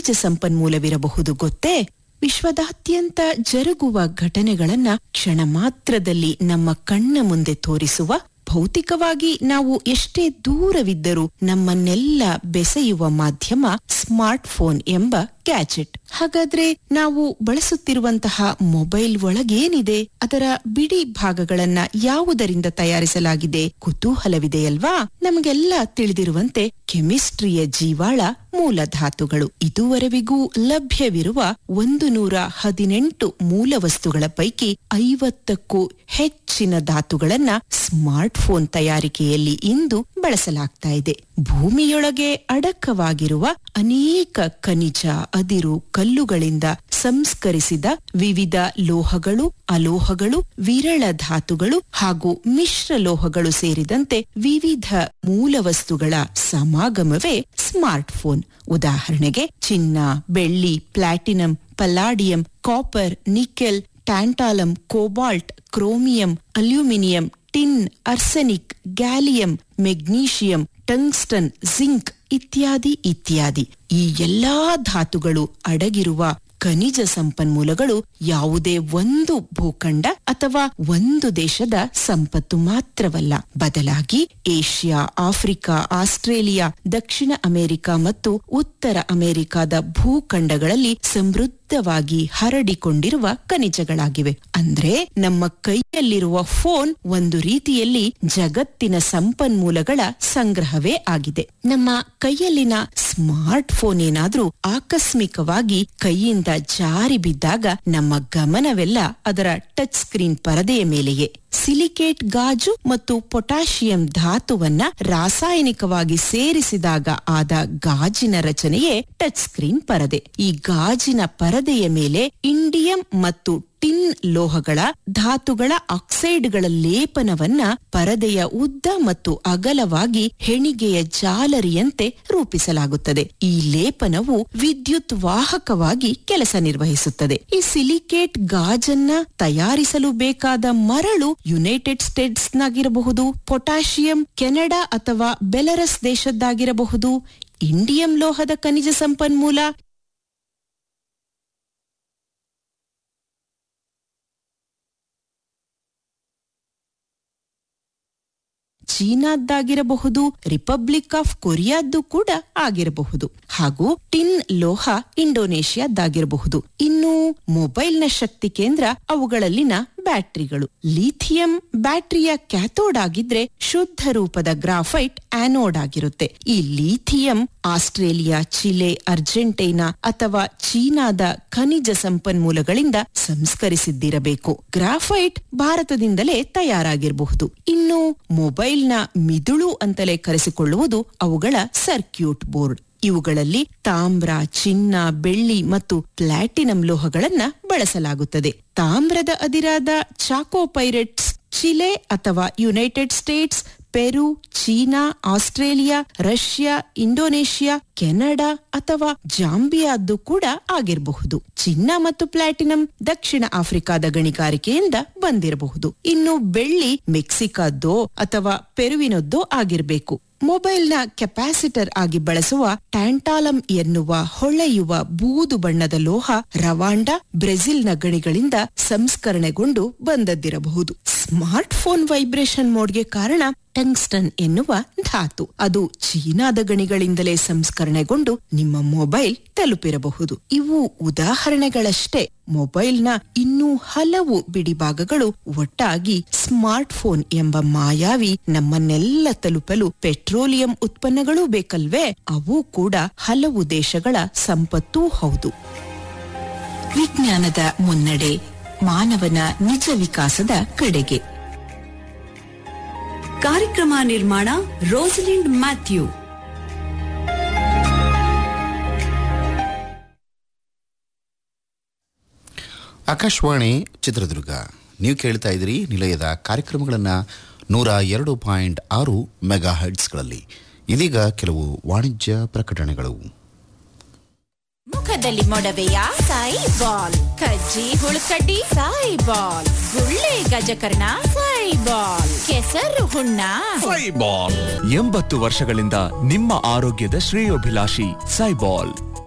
ಖನಿಜ ಸಂಪನ್ಮೂಲವಿರಬಹುದು ಗೊತ್ತೇ ವಿಶ್ವದಾದ್ಯಂತ ಜರುಗುವ ಘಟನೆಗಳನ್ನ ಕ್ಷಣ ಮಾತ್ರದಲ್ಲಿ ನಮ್ಮ ಕಣ್ಣ ಮುಂದೆ ತೋರಿಸುವ ಭೌತಿಕವಾಗಿ ನಾವು ಎಷ್ಟೇ ದೂರವಿದ್ದರೂ ನಮ್ಮನ್ನೆಲ್ಲ ಬೆಸೆಯುವ ಮಾಧ್ಯಮ ಸ್ಮಾರ್ಟ್ ಫೋನ್ ಎಂಬ ಗ್ಯಾಜೆಟ್ ಹಾಗಾದ್ರೆ ನಾವು ಬಳಸುತ್ತಿರುವಂತಹ ಮೊಬೈಲ್ ಒಳಗೇನಿದೆ ಅದರ ಬಿಡಿ ಭಾಗಗಳನ್ನ ಯಾವುದರಿಂದ ತಯಾರಿಸಲಾಗಿದೆ ಕುತೂಹಲವಿದೆಯಲ್ವಾ ನಮಗೆಲ್ಲ ತಿಳಿದಿರುವಂತೆ ಕೆಮಿಸ್ಟ್ರಿಯ ಜೀವಾಳ ಮೂಲ ಧಾತುಗಳು ಇದುವರೆವಿಗೂ ಲಭ್ಯವಿರುವ ಒಂದು ನೂರ ಹದಿನೆಂಟು ಮೂಲ ವಸ್ತುಗಳ ಪೈಕಿ ಐವತ್ತಕ್ಕೂ ಹೆಚ್ಚಿನ ಧಾತುಗಳನ್ನ ಸ್ಮಾರ್ಟ್ ಫೋನ್ ತಯಾರಿಕೆಯಲ್ಲಿ ಇಂದು ಬಳಸಲಾಗ್ತಾ ಇದೆ ಭೂಮಿಯೊಳಗೆ ಅಡಕವಾಗಿರುವ ಅನೇಕ ಖನಿಜ ಅದಿರು ಕಲ್ಲುಗಳಿಂದ ಸಂಸ್ಕರಿಸಿದ ವಿವಿಧ ಲೋಹಗಳು ಅಲೋಹಗಳು ವಿರಳ ಧಾತುಗಳು ಹಾಗೂ ಮಿಶ್ರ ಲೋಹಗಳು ಸೇರಿದಂತೆ ವಿವಿಧ ಮೂಲ ವಸ್ತುಗಳ ಸಮಾಗಮವೇ ಸ್ಮಾರ್ಟ್ ಫೋನ್ ಉದಾಹರಣೆಗೆ ಚಿನ್ನ ಬೆಳ್ಳಿ platinum palladium copper nickel tantalum cobalt chromium aluminium tin arsenic gallium magnesium tungsten zinc ಇತ್ಯಾದಿ ಇತ್ಯಾದಿ ಈ ಎಲ್ಲಾ ಧಾತುಗಳು ಅಡಗಿರುವ ಖನಿಜ ಸಂಪನ್ಮೂಲಗಳು ಯಾವುದೇ ಒಂದು ಭೂಖಂಡ ಅಥವಾ ಒಂದು ದೇಶದ ಸಂಪತ್ತು ಮಾತ್ರವಲ್ಲ ಬದಲಾಗಿ ಏಷ್ಯಾ ಆಫ್ರಿಕಾ ಆಸ್ಟ್ರೇಲಿಯಾ ದಕ್ಷಿಣ ಅಮೆರಿಕ ಮತ್ತು ಉತ್ತರ ಅಮೆರಿಕಾದ ಭೂಖಂಡಗಳಲ್ಲಿ ಸಮೃದ್ಧವಾಗಿ ಹರಡಿಕೊಂಡಿರುವ ಖನಿಜಗಳಾಗಿವೆ ಅಂದ್ರೆ ನಮ್ಮ ಕೈಯಲ್ಲಿರುವ ಫೋನ್ ಒಂದು ರೀತಿಯಲ್ಲಿ ಜಗತ್ತಿನ ಸಂಪನ್ಮೂಲಗಳ ಸಂಗ್ರಹವೇ ಆಗಿದೆ ನಮ್ಮ ಕೈಯಲ್ಲಿನ ಸ್ಮಾರ್ಟ್ ಫೋನ್ ಏನಾದ್ರೂ ಆಕಸ್ಮಿಕವಾಗಿ ಕೈಯಿಂದ ಜಾರಿ ಬಿದ್ದಾಗ ನಮ್ಮ ಗಮನವೆಲ್ಲ ಅದರ ಟಚ್ ಸ್ಕ್ರೀನ್ ಪರದೆಯ ಮೇಲೆಯೇ ಸಿಲಿಕೇಟ್ ಗಾಜು ಮತ್ತು ಪೊಟ್ಯಾಷಿಯಂ ಧಾತುವನ್ನ ರಾಸಾಯನಿಕವಾಗಿ ಸೇರಿಸಿದಾಗ ಆದ ಗಾಜಿನ ರಚನೆಯೇ ಟಚ್ ಸ್ಕ್ರೀನ್ ಪರದೆ ಈ ಗಾಜಿನ ಪರದೆಯ ಮೇಲೆ ಇಂಡಿಯಂ ಮತ್ತು ಟಿನ್ ಲೋಹಗಳ ಧಾತುಗಳ ಆಕ್ಸೈಡ್ಗಳ ಲೇಪನವನ್ನ ಪರದೆಯ ಉದ್ದ ಮತ್ತು ಅಗಲವಾಗಿ ಹೆಣಿಗೆಯ ಜಾಲರಿಯಂತೆ ರೂಪಿಸಲಾಗುತ್ತದೆ ಈ ಲೇಪನವು ವಿದ್ಯುತ್ ವಾಹಕವಾಗಿ ಕೆಲಸ ನಿರ್ವಹಿಸುತ್ತದೆ ಈ ಸಿಲಿಕೇಟ್ ಗಾಜನ್ನ ತಯಾರಿಸಲು ಬೇಕಾದ ಮರಳು ಯುನೈಟೆಡ್ ಸ್ಟೇಟ್ಸ್ ನಾಗಿರಬಹುದು ಪೊಟ್ಯಾಷಿಯಂ ಕೆನಡಾ ಅಥವಾ ಬೆಲರಸ್ ದೇಶದ್ದಾಗಿರಬಹುದು ಇಂಡಿಯಂ ಲೋಹದ ಖನಿಜ ಸಂಪನ್ಮೂಲ ಚೀನಾದ್ದಾಗಿರಬಹುದು ರಿಪಬ್ಲಿಕ್ ಆಫ್ ಕೊರಿಯಾದ್ದು ಕೂಡ ಆಗಿರಬಹುದು ಹಾಗೂ ಟಿನ್ ಲೋಹ ಇಂಡೋನೇಷ್ಯಾದ್ದಾಗಿರಬಹುದು ಇನ್ನು ಮೊಬೈಲ್ನ ಶಕ್ತಿ ಕೇಂದ್ರ ಅವುಗಳಲ್ಲಿನ ಬ್ಯಾಟರಿಗಳು ಲಿಥಿಯಂ ಬ್ಯಾಟರಿಯ ಕ್ಯಾಥೋಡ್ ಆಗಿದ್ರೆ ಶುದ್ಧ ರೂಪದ ಗ್ರಾಫೈಟ್ ಆನೋಡ್ ಆಗಿರುತ್ತೆ ಈ ಲಿಥಿಯಂ ಆಸ್ಟ್ರೇಲಿಯಾ ಚಿಲೆ ಅರ್ಜೆಂಟೈನಾ ಅಥವಾ ಚೀನಾದ ಖನಿಜ ಸಂಪನ್ಮೂಲಗಳಿಂದ ಸಂಸ್ಕರಿಸಿದ್ದಿರಬೇಕು ಗ್ರಾಫೈಟ್ ಭಾರತದಿಂದಲೇ ತಯಾರಾಗಿರಬಹುದು ಇನ್ನು ಮೊಬೈಲ್ನ ಮಿದುಳು ಅಂತಲೇ ಕರೆಸಿಕೊಳ್ಳುವುದು ಅವುಗಳ ಸರ್ಕ್ಯೂಟ್ ಬೋರ್ಡ್ ಇವುಗಳಲ್ಲಿ ತಾಮ್ರ ಚಿನ್ನ ಬೆಳ್ಳಿ ಮತ್ತು ಪ್ಲಾಟಿನಂ ಲೋಹಗಳನ್ನ ಬಳಸಲಾಗುತ್ತದೆ ತಾಮ್ರದ ಅದಿರಾದ ಚಾಕೋ ಪೈರೆಟ್ಸ್ ಚಿಲೆ ಅಥವಾ United States Peru China Australia Russia Indonesia Canada ಅಥವಾ ಜಾಂಬಿಯಾದ್ದು ಕೂಡ ಆಗಿರಬಹುದು ಚಿನ್ನ ಮತ್ತು ಪ್ಲಾಟಿನಂ ದಕ್ಷಿಣ ಆಫ್ರಿಕಾದ ಗಣಿಗಾರಿಕೆಯಿಂದ ಬಂದಿರಬಹುದು ಇನ್ನು ಬೆಳ್ಳಿ ಮೆಕ್ಸಿಕಾದ್ದೋ ಅಥವಾ ಪೆರುವಿನದ್ದೋ ಆಗಿರಬೇಕು ಮೊಬೈಲ್ನ ಕೆಪಾಸಿಟರ್ ಆಗಿ ಬಳಸುವ ಟ್ಯಾಂಟಾಲಂ ಎನ್ನುವ ಹೊಳೆಯುವ ಬೂದು ಬಣ್ಣದ ಲೋಹ ರವಾಂಡ ಬ್ರೆಜಿಲ್ನ ಗಣಿಗಳಿಂದ ಸಂಸ್ಕರಣೆಗೊಂಡು ಬಂದದ್ದಿರಬಹುದು ಸ್ಮಾರ್ಟ್ ಫೋನ್ ವೈಬ್ರೇಷನ್ ಮೋಡ್ಗೆ ಕಾರಣ ಟಂಗ್ಸ್ಟನ್ ಎನ್ನುವ ಧಾತು ಅದು ಚೀನಾದ ಗಣಿಗಳಿಂದಲೇ ಸಂಸ್ಕರಣೆಗೊಂಡು ನಿಮ್ಮ ಮೊಬೈಲ್ ತಲುಪಿರಬಹುದು ಇವು ಉದಾಹರಣೆಗಳಷ್ಟೇ ಮೊಬೈಲ್ನ ಇನ್ನೂ ಹಲವು ಬಿಡಿಭಾಗಗಳು ಒಟ್ಟಾಗಿ ಸ್ಮಾರ್ಟ್ ಫೋನ್ ಎಂಬ ಮಾಯಾವಿ ನಮ್ಮನ್ನೆಲ್ಲ ತಲುಪಲು ಪೆಟ್ರೋಲಿಯಂ ಉತ್ಪನ್ನಗಳೂ ಬೇಕಲ್ವೇ ಅವು ಕೂಡ ಹಲವು ದೇಶಗಳ ಸಂಪತ್ತೂ ಹೌದು ವಿಜ್ಞಾನದ ಮುನ್ನಡೆ ಮಾನವನ ನಿಜ ವಿಕಾಸದ ಕಡೆಗೆ ಕಾರ್ಯಕ್ರಮ ನಿರ್ಮಾಣ ರೋಸಲಿಂಡ್ ಮ್ಯಾಥ್ಯೂ ಆಕಾಶವಾಣಿ ಚಿತ್ರದುರ್ಗ ನೀವು ಕೇಳ್ತಾ ಇದ್ದೀರಿ ನಿಲಯದ ಕಾರ್ಯಕ್ರಮಗಳನ್ನು ನೂರ ಎರಡು ಪಾಯಿಂಟ್ ಆರು ಮೆಗಾ ಹರ್ಟ್ಸ್ಗಳಲ್ಲಿ ಇದೀಗ ಕೆಲವು ವಾಣಿಜ್ಯ ಪ್ರಕಟಣೆಗಳು ಮುಖದಲ್ಲಿ ಮೊಡವೆಯ ಸಾಯಿ ಬಾಲ್ ಕಜ್ಜಿ ಹುಳುಕಡ್ಡಿ ಸಾಯಿ ಬಾಲ್ ಗುಳ್ಳೆ ಗಜಕರ್ಣ ಸಾಯಿ ಬಾಲ್ ಕೆಸರು ಹುಣ್ಣ ಸೈಬಾಲ್ ಎಂಬತ್ತು ವರ್ಷಗಳಿಂದ ನಿಮ್ಮ ಆರೋಗ್ಯದ ಶ್ರೇಯೋಭಿಲಾಷಿ ಸೈಬಾಲ್